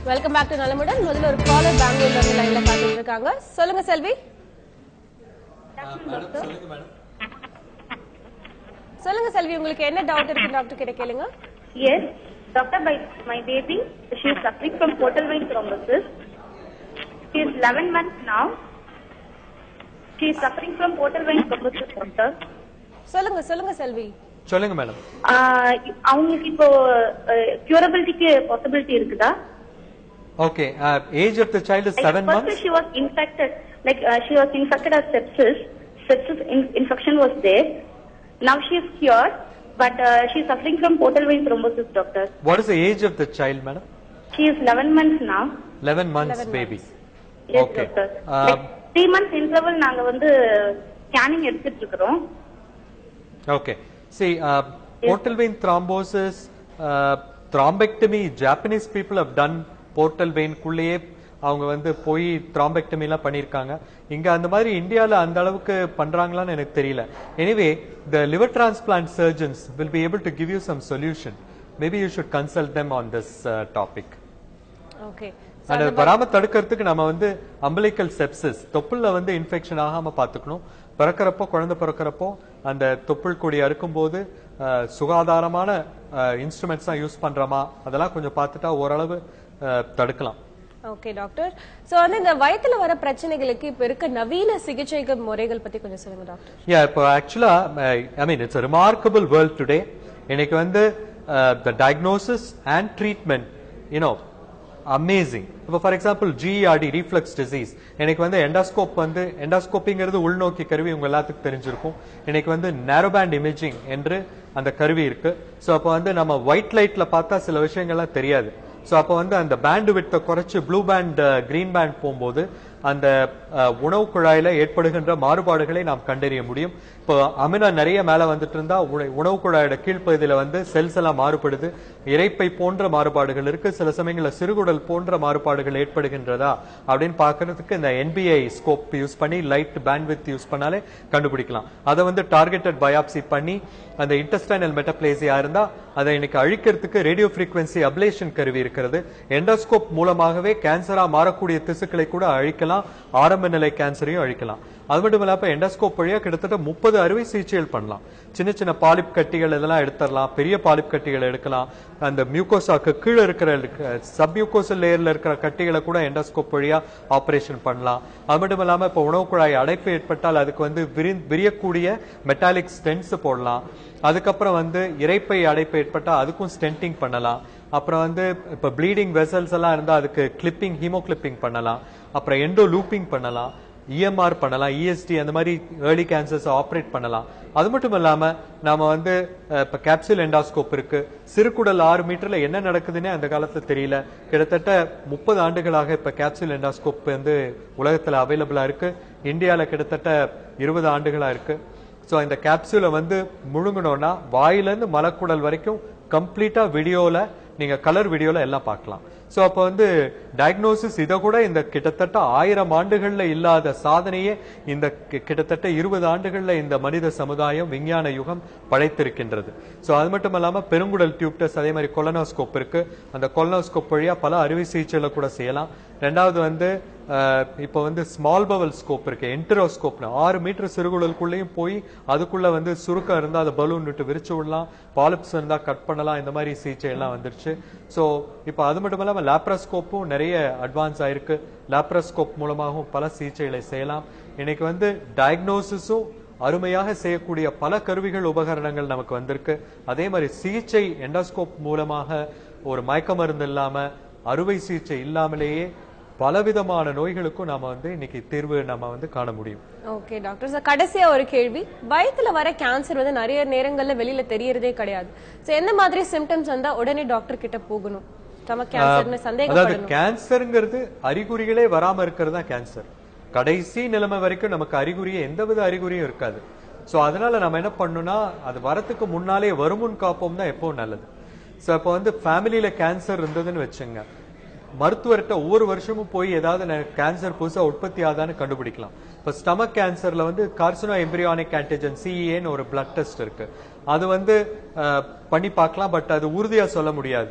Welcome back to நலமுடன் முதல்ல ஒரு காலர் பெங்களூர்ல இருந்து லைன்ல காத்துட்டு இருக்காங்க சொல்லுங்க செல்வி சொல்லுங்க செல்வி உங்களுக்கு என்ன டவுட் இருக்கு டாக்டர் கிட்ட கேளுங்க Yes, doctor, by my baby, she is suffering from portal vein thrombosis. She is 11 months now. She is suffering from portal vein thrombosis, doctor. சொல்லுங்க சொல்லுங்க செல்வி சொல்லுங்க மேடம் ஆஹ் அவங்களுக்கு இப்போ கியூரபிலிட்டிக்கு பாசிபிலிட்டி இருக்குதா okay age of the child Like, seven first months she was infected, like uh, she was infected as sepsis. Sepsis in- infection was there. Now she is cured, but uh, she is suffering from portal vein thrombosis, doctor. What is the age of the child madam She is 11 months now. Eleven months baby Yes, Okay. doctor. Uh, Like, three months interval நாங்க வந்து scanning எடுத்துட்டு இருக்கிறோம் okay see portal vein thrombosis uh, thrombectomy japanese people have done portal vein குள்ளேயே அவங்க வந்து போய் thrombectomy எல்லாம் பண்ணிருக்காங்க இங்க அந்த மாதிரி இந்தியால அந்த அளவுக்கு பண்றாங்களான்னு எனக்கு தெரியல anyway the liver transplant surgeons will be able to give you some solution maybe you should consult them on this uh, topic okay அது வராம தடுக்கிறதுக்கு நம்ம வந்து அம்பலிக்கல் செப்சிஸ் தொப்புள்ல வந்து இன்ஃபெக்ஷன் ஆகாம பாத்துக்கணும் பிறக்கிறப்போ குழந்தை பிறக்கிறப்போ அந்த தொப்புள் கொடி அறுக்கும்போது அஹ், சுகாதாரமான இன்ஸ்ட்ருமெண்ட்ஸ் தான் யூஸ் பண்றோமா அதெல்லாம் கொஞ்சம் பார்த்துட்டா ஓரளவு அஹ், தடுக்கலாம் ஓகே டாக்டர் சோ வந்து இந்த வயித்துல வர பிரச்சனைகளுக்கு இப்ப இருக்க நவீன சிகிச்சை முறைகள் பத்தி கொஞ்சம் சொல்லுங்க டாக்டர் யா இப்போ ஆக்சுவலா I mean it's remarkable world today இன்னைக்கு வந்து the diagnosis and treatment you know amazing இப்போ for example GRD reflux disease எனக்கு வந்து எண்டாஸ்கோப் வந்து எண்டாஸ்கோப்பிங்கிறது உள்நோக்கி கருவி உங்க எல்லாத்துக்கும் தெரிஞ்சிருக்கும் இன்னைக்கு வந்து நேரோபேண்ட் இமேஜிங் என்று அந்த கருவி இருக்கு ஸோ அப்போ வந்து நம்ம ஒயிட் லைட்ல பார்த்தா சில விஷயங்கள்லாம் தெரியாது ஸோ அப்போ வந்து அந்த பேண்ட் விட்ட குறைச்சு ப்ளூ பேண்ட் கிரீன் பேண்ட் போகும்போது அந்த அஹ், உணவு குழாயில ஏற்படுகின்ற மாறுபாடுகளை நாம் கண்டறிய முடியும் இப்போ அமினா நிறைய மேல வந்துட்டு இருந்தா உண- உணவு குழாயோட கீழ்ப்பகுதியில வந்து செல்ஸ் எல்லாம் மாறுபடுது இரைப்பை போன்ற மாறுபாடுகள் இருக்கு சில சமயங்கள்ல சிறுகுடல் போன்ற மாறுபாடுகள் ஏற்படுகின்றதா அப்படின்னு பார்க்கிறதுக்கு இந்த என்பிஐ ஸ்கோப் யூஸ் பண்ணி லைட் பேண்ட்வித் யூஸ் பண்ணாலே கண்டுபிடிக்கலாம் அதை வந்து டார்கெட்டட் பயாப்சி பண்ணி அந்த இன்டெஸ்டைனல் மெட்டப்ளேசியா இருந்தா அதை இன்னைக்கு அழிக்கிறதுக்கு ரேடியோ frequency அப்ளேஷன் கருவி இருக்கிறது எண்டோஸ்கோப் மூலமாகவே கேன்சரா மாறக்கூடிய திசுக்களை கூட அழிக்கலாம் ஆரம்ப நிலை கேன்சரையும் அழிக்கலாம் அது மட்டும் இல்லாம எண்டோஸ்கோப் வழியா கிட்டத்தட்ட முப்பது அறுவை சிகிச்சைகள் பண்ணலாம் சின்ன சின்ன பாலிப் கட்டிகள் இதெல்லாம் எடுத்துடலாம் பெரிய பாலிப் கட்டிகள் எடுக்கலாம் அந்த மியூகோசாக்கு கீழே இருக்கிற சப் மியூகோசல் லேயர்ல இருக்கிற கட்டிகளை கூட எண்டோஸ்கோப் வழியா ஆபரேஷன் பண்ணலாம் அது மட்டும் இல்லாம இப்ப உணவு குழாய் அடைப்பு ஏற்பட்டால் அதுக்கு வந்து விரி- விரியக்கூடிய மெட்டாலிக் ஸ்டென்ஸ் போடலாம் அதுக்கப்புறம் வந்து இரைப்பை அடைப்பு ஏற்பட்டா அதுக்கும் ஸ்டென்டிங் பண்ணலாம் அப்புறம் வந்து இப்ப ப்ளீடிங் வெசல்ஸ் எல்லாம் இருந்தா அதுக்கு கிளிப்பிங் ஹீமோ கிளிப்பிங் பண்ணலாம் அப்புறம் எண்டோ லூப்பிங் பண்ணலாம் இஎம்ஆர் பண்ணலாம் இஎஸ்டி அந்த மாதிரி ஏர்லி கேன்சர்ஸ் ஆப்ரேட் பண்ணலாம் அது மட்டும் இல்லாம நாம வந்து அஹ், இப்ப கேப்சூல் எண்டாஸ்கோப் இருக்கு சிறுகுடல் ஆறு மீட்டர்ல என்ன நடக்குதுன்னே அந்த காலத்துல தெரியல கிட்டத்தட்ட முப்பது ஆண்டுகளாக இப்ப கேப்சூல் எண்டாஸ்கோப் வந்து உலகத்துல அவைலபிளா இருக்கு இந்தியால கிட்டத்தட்ட இருபது ஆண்டுகளா இருக்கு சோ இந்த கேப்சூலை வந்து முழுங்கணும்னா வாயிலிருந்து மலக்குடல் வரைக்கும் கம்ப்ளீட்டா வீடியோல நீங்க கலர் வீடியோல எல்லாம் பார்க்கலாம் சோ அப்ப வந்து டயக்னோசிஸ் இத கூட இந்த கிட்டத்தட்ட ஆயிரம் ஆண்டுகள்ல இல்லாத சாதனையே இந்த கி- கிட்டத்தட்ட இருபது ஆண்டுகள்ல இந்த மனித சமுதாயம் விஞ்ஞான யுகம் படைத்திருக்கின்றது சோ அது மட்டும் இல்லாம பெருங்குடல் டியூப் டெஸ்ட் அதே மாதிரி கொலனோஸ்கோப் இருக்கு அந்த கொலனோஸ்கோப் வழியா பல அறுவை சிகிச்சையில கூட செய்யலாம் ரெண்டாவது வந்து அஹ், இப்போ வந்து ஸ்மால் பவல் ஸ்கோப் இருக்கு என்டரோஸ்கோப்னு ஆறு மீட்டர் சிறுகுடலுக்குள்ளேயும் போய் அதுக்குள்ள வந்து சுருக்கம் இருந்தா அதை பலூன் விட்டு விரிச்சு விடலாம் பாலிப்ஸ் இருந்தா கட் பண்ணலாம் இந்த மாதிரி சிகிச்சை எல்லாம் வந்துருச்சு சோ இப்போ அது மட்டும் இல்லாம லேப்ராஸ்கோப்பும் நிறைய அட்வான்ஸ் ஆயிருக்கு லேப்ராஸ்கோப் மூலமாகவும் பல சிகிச்சைகளை செய்யலாம் இன்னைக்கு வந்து டயக்னோசிஸும் அருமையாக செய்யக்கூடிய பல கருவிகள் உபகரணங்கள் நமக்கு வந்திருக்கு அதே மாதிரி சிகிச்சை எண்டோஸ்கோப் மூலமாக ஒரு மயக்க மருந்து இல்லாம அறுவை சிகிச்சை இல்லாமலேயே பலவிதமான நோய்களுக்கும் நாம வந்து இன்னைக்கு தீர்வு நம்ம வந்து காண முடியும் ஓகே டாக்டர் சார் கடைசியா ஒரு கேள்வி வயித்துல வர கேன்சர் வந்து நிறைய நேரங்கள்ல வெளியில தெரியறதே கிடையாது சோ எந்த மாதிரி சிம்டம்ஸ் வந்தா உடனே டாக்டர் கிட்ட போகணும் ஸ்டமக் கேன்சர்னு அதாவது சந்தேகப்படணும் கேன்சருங்கிறது அறிகுறிகளே வராம இருக்கிறது தான் கேன்சர் கடைசி நிலைமை வரைக்கும் நமக்கு அறிகுறியே எந்தவித அறிகுறியும் இருக்காது சோ அதனால நம்ம என்ன பண்ணணும்னா அது வரத்துக்கு முன்னாலே வருமுன் காப்போம் தான் எப்பவும் நல்லது சோ இப்போ வந்து ஃபேமிலியில கேன்சர் இருந்ததுன்னு வச்சுங்க மருத்துவர்கிட்ட ஒவ்வொரு வருஷமும் போய் ஏதாவது கேன்சர் புதுசா உற்பத்தி ஆதான்னு கண்டுபிடிக்கலாம் இப்ப ஸ்டமக் கேன்சர்ல வந்து கார்சினோ எம்பிரியானிக் ஆன்டிஜன் சிஏன்னு ஒரு பிளட் டெஸ்ட் இருக்கு அது வந்து அஹ், பண்ணி பார்க்கலாம் பட் அது உறுதியா சொல்ல முடியாது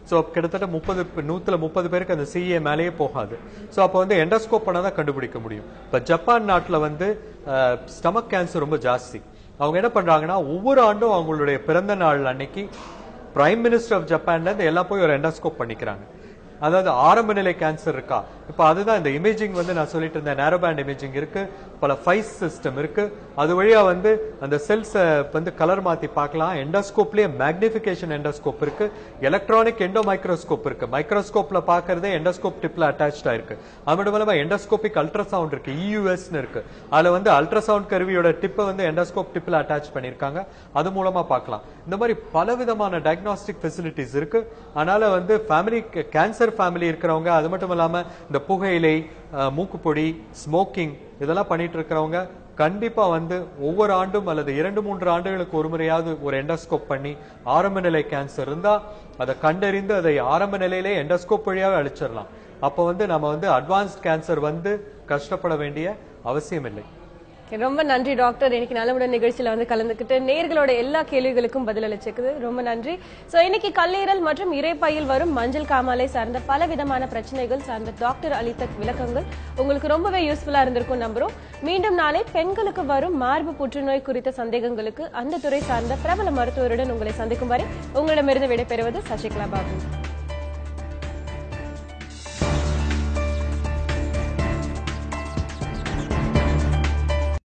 ஸோ கிட்டத்தட்ட முப்பது நூத்துல முப்பது பேருக்கு அந்த சிஏ மேலேயே போகாது ஸோ அப்போ வந்து எண்டோஸ்கோப் பண்ணாதான் தான் கண்டுபிடிக்க முடியும் இப்போ ஜப்பான் நாட்டுல வந்து ஸ்டமக் கேன்சர் ரொம்ப ஜாஸ்தி அவங்க என்ன பண்றாங்கன்னா ஒவ்வொரு ஆண்டும் அவங்களுடைய பிறந்த நாள் அன்னைக்கு பிரைம் மினிஸ்டர் ஆஃப் ஜப்பான்ல இருந்து எல்லாம் போய் ஒரு எண்டோஸ்கோப் பண்ணிக்கிறாங்க அதாவது ஆரம்ப நிலை கேன்சர் இருக்கா இப்ப அதுதான் இந்த இமேஜிங் வந்து நான் சொல்லிட்டு இருந்தேன் நேரோ பேண்ட் இமேஜிங் இருக்கு பல ஃபைஸ் சிஸ்டம் இருக்கு அது வழியா வந்து அந்த செல்ஸ் வந்து கலர் மாத்தி பார்க்கலாம் எண்டோஸ்கோப்லயே மேக்னிபிகேஷன் எண்டோஸ்கோப் இருக்கு எலக்ட்ரானிக் எண்டோ மைக்ரோஸ்கோப் இருக்கு மைக்ரோஸ்கோப்ல பாக்குறதே எண்டோஸ்கோப் டிப்ல அட்டாச்சா இருக்கு அது மட்டும் இல்லாம எண்டோஸ்கோபிக் அல்ட்ராசவுண்ட் இருக்கு இயூஎஸ்னு இருக்கு அதுல வந்து அல்ட்ராசவுண்ட் கருவியோட டிப்பை வந்து எண்டோஸ்கோப் டிப்ல அட்டாச் பண்ணிருக்காங்க அது மூலமா பார்க்கலாம் இந்த மாதிரி பலவிதமான டயக்னாஸ்டிக் ஃபெசிலிட்டிஸ் இருக்கு அதனால வந்து ஃபேமிலி கேன்சர் ஃபேமிலி இருக்கிறவங்க அது மட்டும் இல்லாம இந்த புகையிலை அஹ், மூக்குப்பொடி ஸ்மோக்கிங் இதெல்லாம் பண்ணிட்டு இருக்கிறவங்க கண்டிப்பா வந்து ஒவ்வொரு ஆண்டும் அல்லது இரண்டு மூன்று ஆண்டுகளுக்கு ஒரு முறையாவது ஒரு எண்டோஸ்கோப் பண்ணி ஆரம்ப நிலை கேன்சர் இருந்தா அதை கண்டறிந்து அதை ஆரம்ப நிலையிலே எண்டோஸ்கோப் வழியாக அழிச்சிடலாம் அப்போ வந்து நம்ம வந்து அட்வான்ஸ்ட் கேன்சர் வந்து கஷ்டப்பட வேண்டிய அவசியம் இல்லை Okay, ரொம்ப நன்றி டாக்டர் இன்னைக்கு நலமுடன் நிகழ்ச்சியில வந்து கலந்துக்கிட்டு நேர்களோட எல்லா கேள்விகளுக்கும் பதிலளிச்சிருக்குது ரொம்ப நன்றி சோ இன்னைக்கு கல்லீரல் மற்றும் இறைப்பையில் வரும் மஞ்சள் காமாலை சார்ந்த பல விதமான பிரச்சனைகள் சார்ந்த டாக்டர் அளித்த விளக்கங்கள் உங்களுக்கு ரொம்பவே யூஸ்ஃபுல்லா இருந்திருக்கும் நம்புறோம் மீண்டும் நாளை பெண்களுக்கு வரும் மார்பு புற்றுநோய் குறித்த சந்தேகங்களுக்கு அந்த துறை சார்ந்த பிரபல மருத்துவருடன் உங்களை சந்திக்கும் வரை உங்களிடமிருந்து விடைபெறுவது சசிகலா பாபு